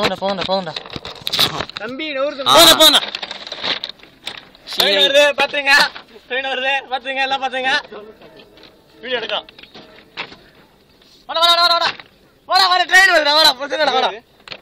போங்கடா போங்கடா போங்கடா தம்பி நூறு போங்கடா போங்கடா ட்ரெயின் வருது பாத்துங்க ட்ரெயின் வருது பாத்துங்க எல்லாம் பாத்துங்க வீடியோ எடுக்கலாம் வாடா வாடா வாடா வாடா வாடா வாடா ட்ரெயின் வருதுடா வாடா பிரச்சனை வாடா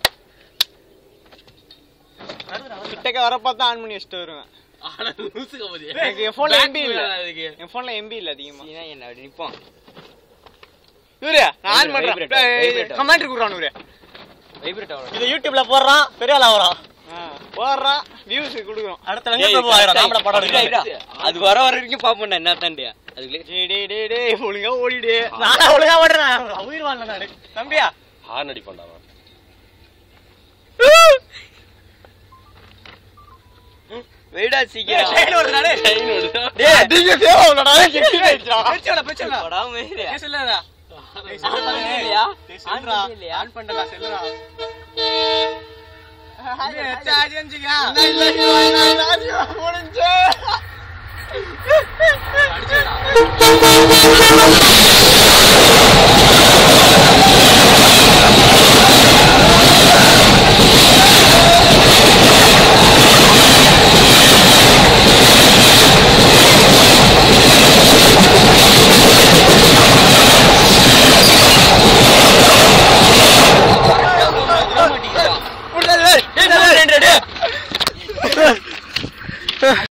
கிட்டக்க வர பார்த்தா ஆன் பண்ணி வச்சுட்டு வருவேன் எனக்கு என் போன்ல எம்பி இல்ல என் போன்ல எம்பி இல்ல அதிகமா என்ன அப்படி நிப்போம் இவரு நான் ஆன் பண்றேன் Vibrator, vibrator. கமெண்ட் குடுறான் இவரு வைப்ரேட் ஆகும் இது யூடியூப்ல போடுறான் பெரிய ஆள் ஆகுறான் போடுறான் வியூஸ் குடுக்குறோம் அடுத்த ஏய், லங்க ஆயிரம் நாமள படம் இருடா, எடுக்கலாம் இருடா. அது வர வர வரைக்கும் பாப்போம்டா என்ன தாண்டியா அதுக்குள்ளே டேய் டேய் டேய் டேய் ஒழுங்கா ஓடிடு நானா ஒழுங்கா ஓடுறேன் உயிர் வாழல நானு தம்பியா ஹார்ன் அடிப்பண்டா அவன். வெயிடா சீக்கிரம் ட்ரெயின் வருது நானே ட்ரெயின் வருதா? டேய் நீங்க சேவ் உள்ளடா எக்ஸ்ட்ரீம் ஆயிடுச்சா பேச்சோட பேச்சோட படாம வெயிடா பேசலடா ஆன் பண்ணவே இல்லையா? ஆன் ஆன் பண்ணவே இல்லையா? ஆன் பண்ணடா செல்லுடா முடிஞ்சு